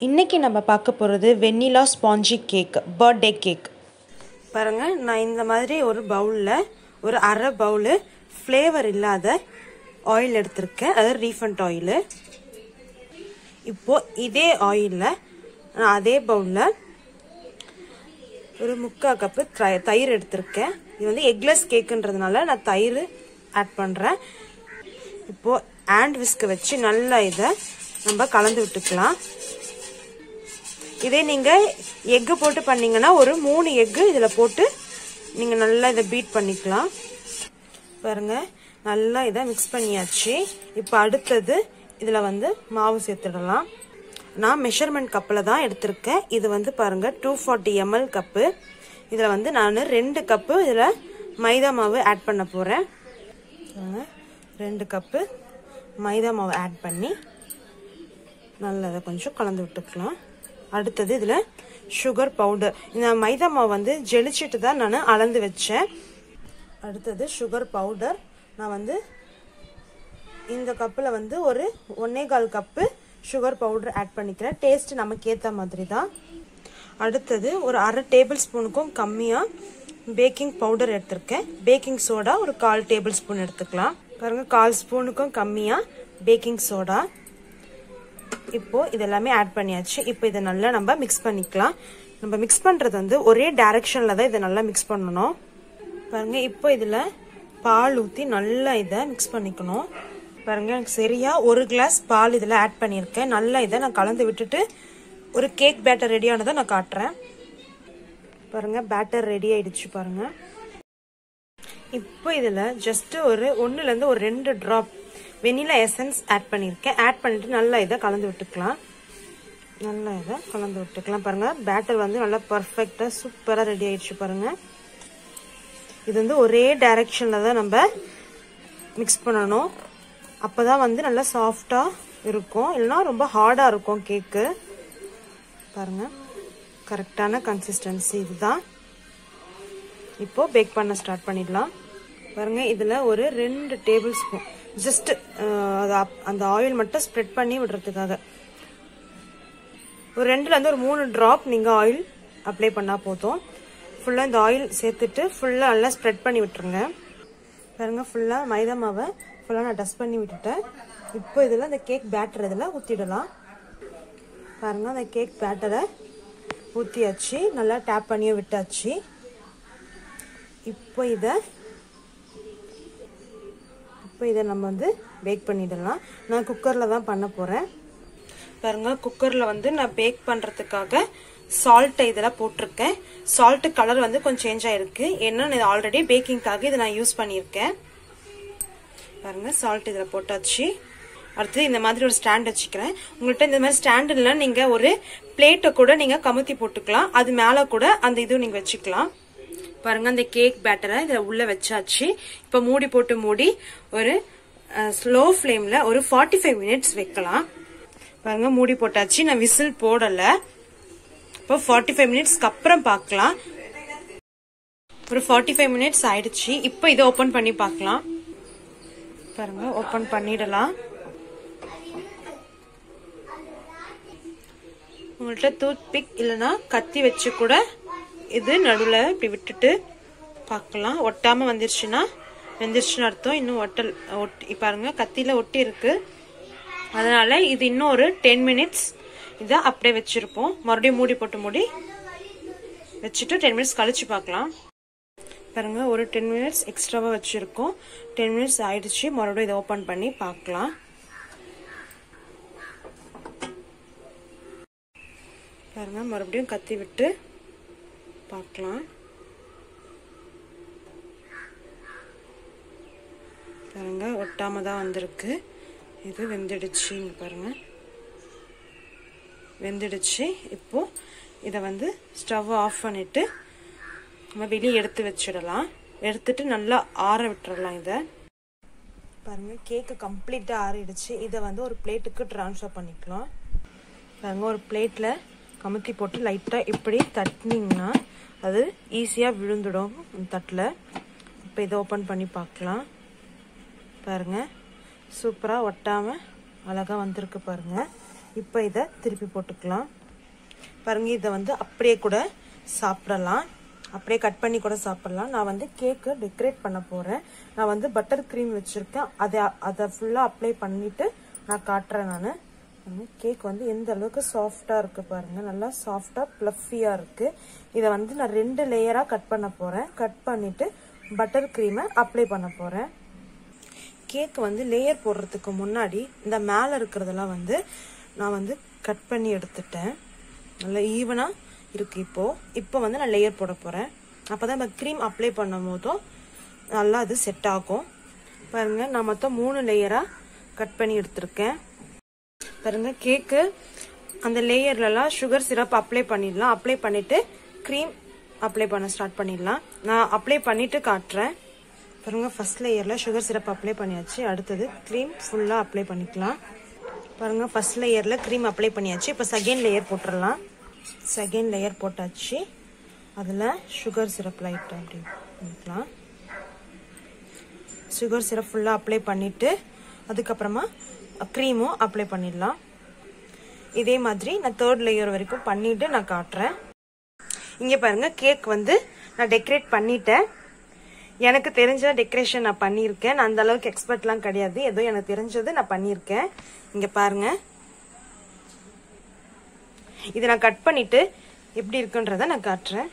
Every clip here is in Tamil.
இன்னைக்கு நம்ம பார்க்க போகிறது vanilla spongy cake birthday cake பாருங்க நான் இந்த மாதிரி ஒரு பவுலில் ஒரு அரை பவுலு ஃப்ளேவர் இல்லாத ஆயில் எடுத்திருக்கேன் அதாவது ரீஃபண்ட் ஆயில் இப்போ இதே ஆயிலில் நான் அதே பவுலில் ஒரு முக்கால் கப்பு த- தயிர் எடுத்திருக்கேன் இது வந்து எக்லெஸ் கேக்குன்றதுனால நான் தயிர் ஆட் பண்ணுறேன் இப்போ ஹேண்ட் விஸ்க் வச்சு நல்லா இதை நம்ம கலந்து விட்டுக்கலாம் இதே நீங்கள் எக்கு போட்டு பண்ணீங்கன்னா ஒரு மூணு எக்கு இதில் போட்டு நீங்கள் நல்லா இதை பீட் பண்ணிக்கலாம் பாருங்க நல்லா இதை மிக்ஸ் பண்ணியாச்சு இப்போ அடுத்தது இதில் வந்து மாவு சேர்த்துடலாம் நான் மெஷர்மெண்ட் கப்பில் தான் எடுத்திருக்கேன் இது வந்து பாருங்க டூ ஃபார்ட்டி எம்எல் கப்பு இதில் வந்து நான் ரெண்டு கப்பு இதில் மைதா மாவு ஆட் பண்ண போகிறேன் ரெண்டு கப்பு மைதா மாவு ஆட் பண்ணி நல்லா இதை கொஞ்சம் கலந்து விட்டுக்கலாம் அடுத்தது இதில் சுகர் பவுடர் இந்த மைதா மாவு வந்து ஜெலிச்சிட்டு தான் நான் அளந்து வச்சேன் அடுத்தது சுகர் பவுடர் நான் வந்து இந்த கப்பில் வந்து ஒரு ஒன்னே கால் கப்பு சுகர் பவுடர் ஆட் பண்ணிக்கிறேன் டேஸ்ட் நமக்கு ஏற்ற மாதிரி தான் அடுத்தது ஒரு அரை டேபிள் ஸ்பூனுக்கும் கம்மியாக பேக்கிங் பவுடர் எடுத்திருக்கேன் பேக்கிங் சோடா ஒரு கால் டேபிள் ஸ்பூன் எடுத்துக்கலாம் பாருங்க கால் ஸ்பூனுக்கும் கம்மியாக பேக்கிங் சோடா இப்போ இது எல்லாமே ஆட் பண்ணியாச்சு இப்போ இதை நல்லா நம்ம மிக்ஸ் பண்ணிக்கலாம் நம்ம மிக்ஸ் பண்ணுறது வந்து ஒரே டைரக்ஷனில் தான் இதை நல்லா மிக்ஸ் பண்ணணும் பாருங்க இப்போ இதில் பால் ஊற்றி நல்லா இதை மிக்ஸ் பண்ணிக்கணும் பாருங்க எனக்கு சரியா ஒரு கிளாஸ் பால் இதில் ஆட் பண்ணியிருக்கேன் நல்லா இதை நான் கலந்து விட்டுட்டு ஒரு கேக் பேட்டர் ரெடியானதை நான் காட்டுறேன் பாருங்க பேட்டர் ரெடி ஆயிடுச்சு பாருங்க இப்போ இதில் ஜஸ்ட் ஒரு ஒன்றுலேருந்து ஒரு ரெண்டு ட்ராப் வெனிலா எசன்ஸ் ஆட் பண்ணியிருக்கேன் ஆட் பண்ணிட்டு நல்லா இதை கலந்து விட்டுக்கலாம் நல்லா இதை கலந்து விட்டுக்கலாம் பாருங்க பேட்டர் வந்து நல்லா பர்ஃபெக்டாக சூப்பராக ரெடி ஆயிடுச்சு பாருங்க இது வந்து ஒரே டைரக்ஷனில் தான் நம்ம மிக்ஸ் பண்ணணும் அப்போ தான் வந்து நல்லா சாஃப்டாக இருக்கும் இல்லைன்னா ரொம்ப ஹார்டாக இருக்கும் கேக்கு பாருங்க கரெக்டான கன்சிஸ்டன்சி இதுதான் இப்போ பேக் பண்ண ஸ்டார்ட் பண்ணிடலாம் பாருங்க இதில் ஒரு ரெண்டு டேபிள் ஸ்பூன் ஜஸ்ட் அந்த ஆயில் மட்டும் ஸ்ப்ரெட் பண்ணி விடுறதுக்காக ஒரு ரெண்டுலேருந்து ஒரு மூணு ட்ராப் நீங்கள் ஆயில் அப்ளை பண்ணால் போதும் ஃபுல்லாக இந்த ஆயில் சேர்த்துட்டு ஃபுல்லாக நல்லா ஸ்ப்ரெட் பண்ணி விட்டுருங்க பாருங்க ஃபுல்லாக மைதா மாவை ஃபுல்லாக நான் டஸ்ட் பண்ணி விட்டுட்டேன் இப்போ இதில் அந்த கேக் பேட்டர் இதில் ஊற்றிடலாம் பாருங்க அந்த கேக் பேட்டரை ஊற்றியாச்சு நல்லா டேப் பண்ணியும் விட்டாச்சு இப்போ இதை இப்போ இதை நம்ம வந்து பேக் பண்ணிடலாம் நான் குக்கரில் தான் பண்ண போகிறேன் பாருங்க குக்கரில் வந்து நான் பேக் பண்ணுறதுக்காக சால்ட்டை இதில் போட்டிருக்கேன் சால்ட்டு கலர் வந்து கொஞ்சம் சேஞ்ச் ஆயிருக்கு ஏன்னா இது ஆல்ரெடி பேக்கிங்காக இதை நான் யூஸ் பண்ணியிருக்கேன் பாருங்க சால்ட் இதில் போட்டாச்சு அடுத்து இந்த மாதிரி ஒரு ஸ்டாண்ட் வச்சுக்கிறேன் உங்கள்கிட்ட இந்த மாதிரி ஸ்டாண்ட் இல்லை நீங்கள் ஒரு பிளேட்டை கூட நீங்கள் கமுத்தி போட்டுக்கலாம் அது மேலே கூட அந்த இதுவும் நீங்கள் வச்சுக்கலாம் பாருங்க அந்த கேக் பேட்டரை இதில் உள்ள வச்சாச்சு இப்போ மூடி போட்டு மூடி ஒரு ஸ்லோ ஃப்ளேமில் ஒரு ஃபார்ட்டி ஃபைவ் மினிட்ஸ் வைக்கலாம் பாருங்க மூடி போட்டாச்சு நான் விசில் போடலை இப்போ ஃபார்ட்டி ஃபைவ் மினிட்ஸ்க்கு அப்புறம் பார்க்கலாம் ஒரு ஃபார்ட்டி ஃபைவ் மினிட்ஸ் ஆயிடுச்சு இப்போ இதை ஓப்பன் பண்ணி பார்க்கலாம் பாருங்க ஓப்பன் பண்ணிடலாம் உங்கள்கிட்ட டூத் பிக் இல்லைன்னா கத்தி வச்சு கூட இது நடுவில் இப்படி விட்டுட்டு பார்க்கலாம் ஒட்டாமல் வந்துருச்சுன்னா வெந்துருச்சுன்னு அர்த்தம் இன்னும் ஒட்டல் ஒட்டி பாருங்க கத்தியில் ஒட்டி இருக்கு அதனால இது இன்னும் ஒரு டென் மினிட்ஸ் இதை அப்படியே வச்சிருப்போம் மறுபடியும் மூடி போட்டு மூடி வச்சுட்டு டென் மினிட்ஸ் கழிச்சு பார்க்கலாம் பாருங்க ஒரு டென் மினிட்ஸ் எக்ஸ்ட்ராவாக வச்சுருக்கோம் டென் மினிட்ஸ் ஆயிடுச்சு மறுபடியும் இதை ஓப்பன் பண்ணி பார்க்கலாம் பாருங்க மறுபடியும் கத்தி விட்டு பார்க்கலாம் பாருங்க ஒட்டாம தான் வந்திருக்கு இது வெந்துடுச்சு இங்க பாருங்க வெந்துடுச்சு இப்போ இதை வந்து ஸ்டவ் ஆஃப் பண்ணிட்டு நம்ம வெளியே எடுத்து வச்சிடலாம் எடுத்துட்டு நல்லா ஆற விட்டுறலாம் இதை பாருங்க கேக்கு கம்ப்ளீட்டாக ஆறிடுச்சு இதை வந்து ஒரு பிளேட்டுக்கு ட்ரான்ஸ்ஃபர் பண்ணிக்கலாம் பாருங்க ஒரு பிளேட்டில் கமுத்தி போட்டு லைட்டாக இப்படி தட்டினீங்கன்னா அது ஈஸியாக விழுந்துடும் தட்டில் இப்போ இதை ஓப்பன் பண்ணி பார்க்கலாம் பாருங்க சூப்பராக ஒட்டாமல் அழகாக வந்திருக்கு பாருங்க இப்போ இதை திருப்பி போட்டுக்கலாம் பாருங்க இதை வந்து அப்படியே கூட சாப்பிடலாம் அப்படியே கட் பண்ணி கூட சாப்பிடலாம் நான் வந்து கேக்கு டெக்கரேட் பண்ண போறேன் நான் வந்து பட்டர் க்ரீம் வச்சிருக்கேன் அதை அதை ஃபுல்லாக அப்ளை பண்ணிட்டு நான் காட்டுறேன் நான் கேக் வந்து எந்த அளவுக்கு சாஃப்டா இருக்கு பாருங்க நல்லா சாஃப்டா ப்ளஃபியா இருக்கு இதை வந்து நான் ரெண்டு லேயரா கட் பண்ண போறேன் கட் பண்ணிட்டு பட்டர் க்ரீமை அப்ளை பண்ண போறேன் கேக் வந்து லேயர் போடுறதுக்கு முன்னாடி இந்த மேலே இருக்கிறதெல்லாம் வந்து நான் வந்து கட் பண்ணி எடுத்துட்டேன் நல்லா ஈவனாக இருக்கு இப்போ இப்போ வந்து நான் லேயர் போட போகிறேன் அப்போ தான் நம்ம க்ரீம் அப்ளை பண்ணும் போதும் நல்லா அது செட் ஆகும் பாருங்க நான் மொத்தம் மூணு லேயராக கட் பண்ணி எடுத்திருக்கேன் பாருங்க கேக்கு அந்த லேயர்லலாம் சுகர் சிரப் அப்ளை பண்ணிடலாம் அப்ளை பண்ணிட்டு க்ரீம் அப்ளை பண்ண ஸ்டார்ட் பண்ணிடலாம் நான் அப்ளை பண்ணிட்டு காட்டுறேன் பாருங்க ஃபர்ஸ்ட் லேயர்ல சுகர் சிரப் அப்ளை பண்ணியாச்சு அடுத்தது க்ரீம் ஃபுல்லா அப்ளை பண்ணிக்கலாம் பாருங்க ஃபர்ஸ்ட் லேயர்ல க்ரீம் அப்ளை பண்ணியாச்சு இப்போ செகண்ட் லேயர் போட்டுடலாம் செகண்ட் லேயர் போட்டாச்சு அதில் சுகர் சிரப் லைட் அப்படி பண்ணிக்கலாம் சுகர் சிரப் ஃபுல்லாக அப்ளை பண்ணிட்டு அதுக்கப்புறமா க்ரீமும் அப்ளை பண்ணிடலாம் இதே மாதிரி நான் தேர்ட் லேயர் வரைக்கும் பண்ணிட்டு நான் காட்டுறேன் இங்கே பாருங்க கேக் வந்து நான் டெக்கரேட் பண்ணிட்டேன் எனக்கு தெரிஞ்ச டெக்கரேஷன் நான் பண்ணியிருக்கேன் நான் அந்த அளவுக்கு எக்ஸ்பர்ட்லாம் கிடையாது ஏதோ எனக்கு தெரிஞ்சது நான் பண்ணியிருக்கேன் இங்க பாருங்க இதை நான் கட் பண்ணிட்டு எப்படி இருக்குன்றத நான் காட்டுறேன்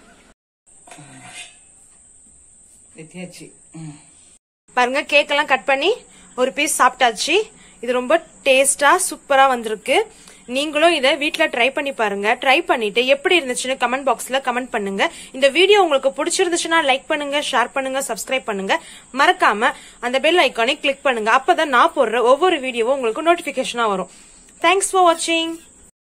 வெத்தியாச்சு ம் பாருங்க கேக் எல்லாம் கட் பண்ணி ஒரு பீஸ் சாப்பிட்டாச்சு இது ரொம்ப டேஸ்டா சூப்பரா வந்திருக்கு நீங்களும் இதை வீட்ல ட்ரை பண்ணி பாருங்க ட்ரை பண்ணிட்டு எப்படி இருந்துச்சுன்னு கமெண்ட் பாக்ஸ்ல கமெண்ட் பண்ணுங்க இந்த வீடியோ உங்களுக்கு பிடிச்சிருந்துச்சுன்னா லைக் பண்ணுங்க ஷேர் பண்ணுங்க சப்ஸ்கிரைப் பண்ணுங்க மறக்காம அந்த பெல் ஐக்கானை கிளிக் பண்ணுங்க அப்பதான் நான் போடுற ஒவ்வொரு வீடியோவும் உங்களுக்கு நோட்டிபிகேஷனா வரும் தேங்க்ஸ் ஃபார் வாட்சிங்